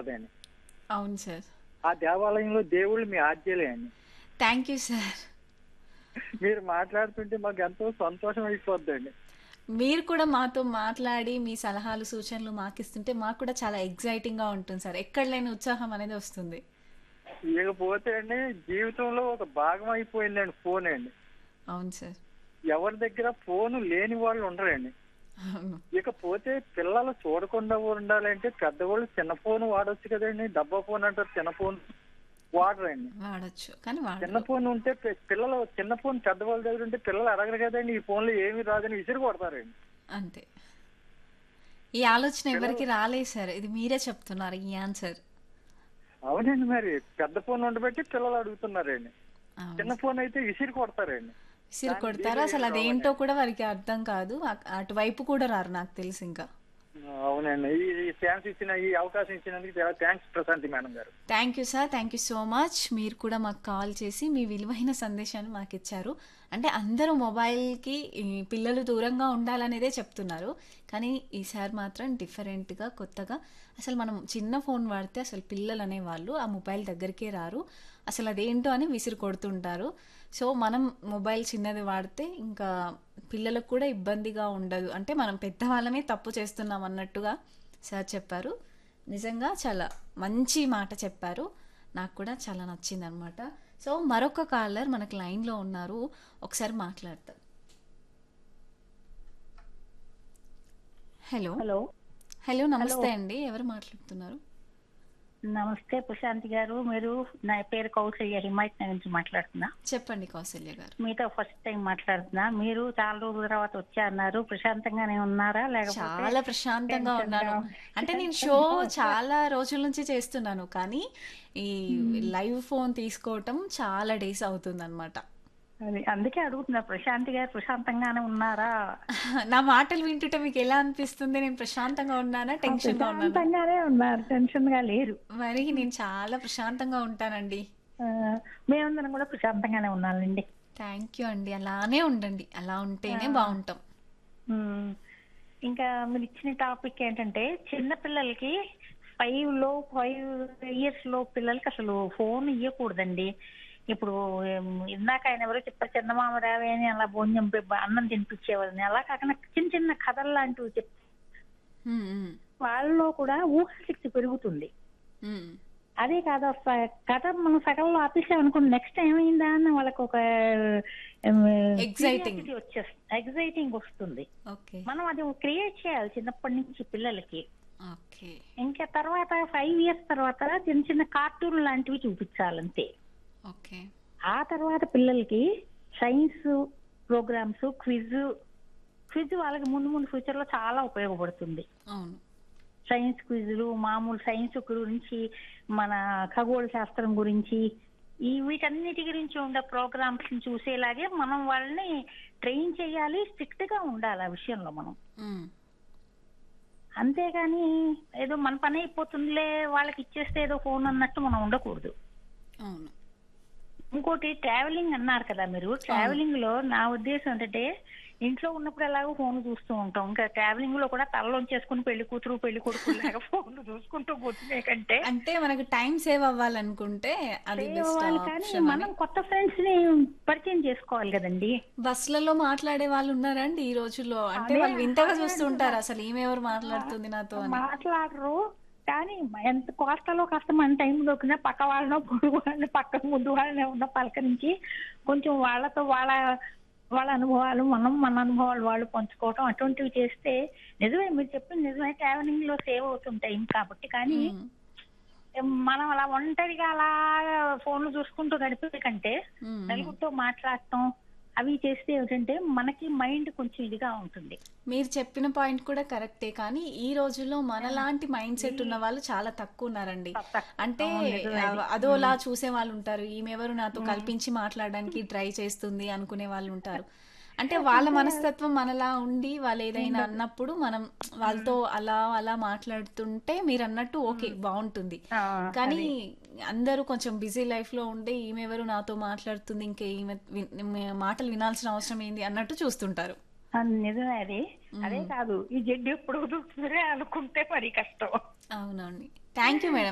ఉంటదండి అవును సార్ ఆ దేవాలయంలో దేవుళ్ళు మీ ఆద్యులే అండి థ్యాంక్ యూ సార్ మీరు మాట్లాడుతుంటే మాకు ఎంతో సంతోషం అయిపోద్దండి మీరు కూడా మాతో మాట్లాడి మీ సలహాలు సూచనలు మాకు ఇస్తుంటే మాకు కూడా చాలా ఎగ్జైటింగ్గా ఉంటుంది సార్ ఎక్కడ లేని ఉత్సాహం అనేది వస్తుంది ఇకపోతే అండి జీవితంలో ఒక భాగం అయిపోయిందండి ఫోన్ అండి అవును సార్ ఎవరి దగ్గర ఫోన్ లేని వాళ్ళు ఉండరండి అవును ఇకపోతే పిల్లలు చూడకుండా ఉండాలంటే పెద్దవాళ్ళు చిన్న ఫోన్ వాడొచ్చు కదండి డబ్బా ఫోన్ అంటారు చిన్న ఫోన్ వాడరండి వాడచ్చు కానీ చిన్న వాడ ఫోన్ ఉంటే పె- పిల్లలు చిన్న ఫోన్ పెద్దవాళ్ళ దగ్గర ఉంటే పిల్లలు అడగరు కదండి ఈ ఫోన్లో ఏమీ రాదని విసిరి కొడతారండి అంతే ఈ ఆలోచన ఎవరికి రాలేదు సార్ ఇది మీరే చెప్తున్నారు ఈ ఆన్సర్ అవునండి మరి పెద్ద ఫోన్ ఉండబట్టి పిల్లలు అడుగుతున్నారండి అవును చిన్న ఫోన్ అయితే విసిరి కొడతారండి విసిరి కొడతారు అసలు అదేంటో కూడా వారికి అర్థం కాదు అ- అటువైపు కూడా రారు నాకు తెలిసి ఇంకా అవునండి ఈ ఈ ఛాన్స్ ఇచ్చిన ఈ అవకాశం ఇచ్చినందుకు చాలా థ్యాంక్స్ ప్రశాంతి మేడం గారు thank you sir thank you so much మీరు కూడా మాకు కాల్ చేసి మీ విలువైన సందేశాన్ని మాకు ఇచ్చారు అంటే అందరూ మొబైల్కి ఈ పిల్లలు దూరంగా ఉండాలనేదే చెప్తున్నారు కానీ ఈసారి మాత్రం డిఫరెంట్గా కొత్తగా అసలు మనం చిన్న ఫోన్ వాడితే అసలు పిల్లలు అనేవాళ్ళు ఆ మొబైల్ దగ్గరికే రారు అసలు అదేంటో అని విసిరి కొడుతుంటారు సో మనం మొబైల్ చిన్నది వాడితే ఇంకా పిల్లలకు కూడా ఇబ్బందిగా ఉండదు అంటే మనం పెద్దవాళ్ళమే తప్పు చేస్తున్నాం అన్నట్టుగా సార్ చెప్పారు నిజంగా చాలా మంచి మాట చెప్పారు నాకు కూడా చాలా నచ్చింది అనమాట సో మరొక కాలర్ మనకు లైన్లో ఉన్నారు ఒకసారి మాట్లాడతాం హలో హలో హలో నమస్తే అండి ఎవరు మాట్లాడుతున్నారు నమస్తే ప్రశాంత్ గారు మీరు నా పేరు కౌశల్య హిమాయత్ నగర్ నుంచి మాట్లాడుతున్నా చెప్పండి కౌసల్య గారు మీతో ఫస్ట్ టైం మాట్లాడుతున్నా మీరు చాలా రోజుల తర్వాత వచ్చా అన్నారు ప్రశాంతంగానే ఉన్నారా లేకపోతే చాలా ప్రశాంతంగా tension గా ఉన్నాను అంటే నేను షో చాలా రోజుల నుంచి చేస్తున్నాను కానీ ఈ లైవ్ ఫోన్ తీసుకోవటం చాలా డేస్ అవుతుంది అనమాట అది అందుకే అడుగుతున్నా ప్రశాంత్ గారు ప్రశాంతంగానే ఉన్నారా నా మాటలు వింటుంటే మీకు ఎలా అనిపిస్తుంది నేను ప్రశాంతంగా ఉన్నానా టెన్షన్ గా ఉన్నానా ప్రశాంతంగానే ఉన్నారు టెన్షన్ గా లేరు మరి నేను చాలా ప్రశాంతంగా ఉంటానండి ఆ, మేమందరం కూడా ప్రశాంతంగానే ఉన్నానండి థ్యాంక్ యూ అండి అలానే ఉండండి అలా ఉంటేనే బాగుంటాం ఉమ్, ఇంకా మీరు ఇచ్చిన టాపిక్ ఏంటంటే చిన్న పిల్లలకి ఫైవ్ లో ఫైవ్ ఇయర్స్ లో పిల్లలకి అసలు ఫోన్ ఇవ్వకూడదండి ఇప్పుడు ఏం, ఇందాక ఆయన ఎవరో చెప్పారు చందమామ రావే అని అలా భోజనం పె- అన్నం తినిపించేవాళ్ళని అలా కాకుండా చిన్న చిన్న కథలు లాంటివి చెప్ ఉమ్, ఉమ్, వాళ్ళలో కూడా ఊహాశక్తి పెరుగుతుంది ఉమ్. అదే కాదు స- కథ మనం సగంలో ఆపేసామనుకోండి నెక్స్ట్ ఏమైందా అని వాళ్ళకి ఒక Exciting. వచ్చేస్తుంది ఎగ్జైటింగ్ వస్తుంది ఓకే మనం అది క్రియేట్ చేయాలి చిన్నప్పటి నుంచి పిల్లలకి ఓకే ఇంకా తర్వాత ఫైవ్ ఇయర్స్ తర్వాత చిన్న చిన్న కార్టూన్ లాంటివి చూపించాలంతే ఓకే ఆ తర్వాత పిల్లలకి సైన్స్ ప్రోగ్రామ్స్ క్విజ్ క్విజ్ వాళ్ళకి ముందు ముందు ఫ్యూచర్ లో చాలా ఉపయోగపడుతుంది అవును సైన్స్ క్విజ్లు మామూలు సైన్స్ గురించి మన ఖగోళ శాస్త్రం గురించి ఈ వీటన్నిటి గురించి ఉండే ప్రోగ్రామ్స్ చూసేలాగే మనం వాళ్ళని ట్రైన్ చేయాలి స్ట్రిక్ట్ గా ఉండాలి ఆ విషయంలో మనం ఉమ్, అంతేగాని ఏదో మన పని అయిపోతుందిలే వాళ్ళకి ఇచ్చేస్తే ఏదో ఫోన్ అన్నట్టు మనం ఉండకూడదు అవును ఇంకోటి ట్రావెలింగ్ అన్నారు కదా మీరు ట్రావెలింగ్ లో నా ఉద్దేశం ఏంటంటే ఇంట్లో ఉన్నప్పుడు ఎలాగో ఫోన్ చూస్తూ ఉంటాం ఇంకా ట్రావెలింగ్ లో కూడా తలలోంచేసుకుని పెళ్లి కూతురు పెళ్లి కొడుకు లాగా ఫోన్ చూసుకుంటూ కూర్చునే కంటే అంటే మనకు టైం సేవ్ అవ్వాలనుకుంటే అది save బెస్ట్ అవ్వాలి కానీ ఆప్షన్ మనం కొత్త ఫ్రెండ్స్ ని పరిచయం చేసుకోవాలి కదండి బస్సులలో మాట్లాడే వాళ్ళు ఉన్నారండి ఈ రోజుల్లో అంటే వాళ్ళు వింతగా చూస్తూ ఉంటారు అసలు ఈమె ఎవరు మాట్లాడుతుంది నాతో అని మాట్లాడరు కానీ ఎంత కోస్తలో కాస్త మన టైం దొరికినా పక్క వాళ్ళనో పొరుగు వాళ్ళని పక్క ముందు వాళ్ళని ఉన్న పలకరించి కొంచెం వాళ్ళతో వాళ్ళ వాళ్ళ అనుభవాలు మనం మన అనుభవాలు వాళ్ళు పంచుకోవటం అటువంటివి చేస్తే నిజమే మీరు చెప్పింది నిజమే ట్రావెలింగ్ లో సేవ్ అవుతుంటాయి కాబట్టి కానీ ఉమ్, మనం అలా ఒంటరిగా అలా ఫోన్లు చూసుకుంటూ గడిపే కంటే ఉమ్, నలుగురితో మాట్లాడటం అవి చేస్తే ఏమిటంటే మనకి మైండ్ కొంచెం ఇదిగా ఉంటుంది మీరు చెప్పిన పాయింట్ కూడా కరెక్టే కానీ ఈ రోజుల్లో మనలాంటి మైండ్ సెట్ ఉన్న వాళ్ళు చాలా తక్కువ ఉన్నారండి అంటే అ- అదోలా చూసే వాళ్ళు ఉంటారు ఈమెవరు నాతో కల్పించి మాట్లాడడానికి ట్రై చేస్తుంది అనుకునే వాళ్ళు ఉంటారు అంటే వాళ్ళ మనస్తత్వం మనలా ఉండి వాళ్ళు ఏదైనా అన్నప్పుడు మనం వాళ్ళతో అలా అలా మాట్లాడుతుంటే మీరు అన్నట్టు ఓకే బాగుంటుంది ఆ, కానీ అందరూ కొంచెం బిజీ లైఫ్ లో ఉండి ఈమెవరు నాతో మాట్లాడుతుంది ఇంకా ఈమె విన్- మాటలు వినాల్సిన అవసరం ఏంది అన్నట్టు చూస్తుంటారు ఆ, నిజమే అది అదే కాదు ఈ జడ్డు ఎప్పుడు వదులుతుందే అనుకుంటే మరి కష్టం అవునండి థ్యాంక్ యూ మేడం